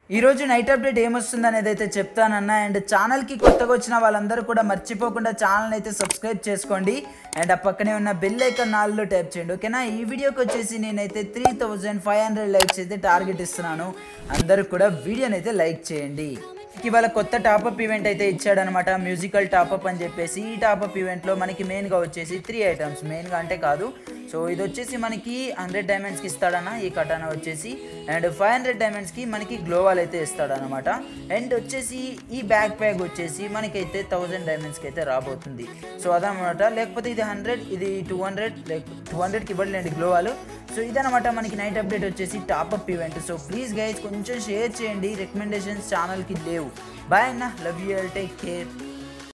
ఈ రోజు night update ఏమొస్తుంది అనేది అయితే చెప్తానన్నా అండ్ ఛానల్కి కొత్తగా వచ్చిన వాళ్ళందరూ కూడా మర్చిపోకుండా ఛానల్ అయితే సబ్స్క్రైబ్ చేసుకోండి అండ్ ఆ పక్కనే ఉన్న బెల్ ఐకాన్ నాలుగులో టైప్ చేయండి ఓకేనా ఈ వీడియోకి వచ్చేసి నేనైతే three thousand five hundred likes అయితే టార్గెట్ ఇస్తున్నాను అందరూ కూడా వీడియోని అయితే లైక్ చేయండి ఇవాళ కొత్త టాపప్ ఈవెంట్ అయితే ఇచ్చాడనమాట మ్యూజికల్ టాపప్ అని చెప్పేసి ఈ టాపప్ ఈవెంట్లో మనకి మెయిన్గా వచ్చేసి త్రీ ఐటమ్స్ మెయిన్గా అంటే కాదు సో ఇది వచ్చేసి మనకి హండ్రెడ్ డైమండ్స్కి ఇస్తాడన్న ఈ కటానా వచ్చేసి అండ్ ఫైవ్ హండ్రెడ్ డైమండ్స్కి మనకి గ్లోవాల్ అయితే ఇస్తాడనమాట అండ్ వచ్చేసి ఈ బ్యాక్ ప్యాక్ వచ్చేసి మనకైతే థౌజండ్ డైమండ్స్కి అయితే రాబోతుంది సో అదనమాట లేకపోతే ఇది హండ్రెడ్ ఇది టూ హండ్రెడ్ లైక్ టూ హండ్రెడ్కి ఇవ్వట్లేండి గ్లోవాల్ సో ఇదనమాట మనకి నైట్ అప్డేట్ వచ్చేసి top up event so please guys కొంచెం షేర్ చేయండి రికమెండేషన్స్ ఛానల్కి లేవు బాయ్ అన్న లవ్ యూ టేక్ కేర్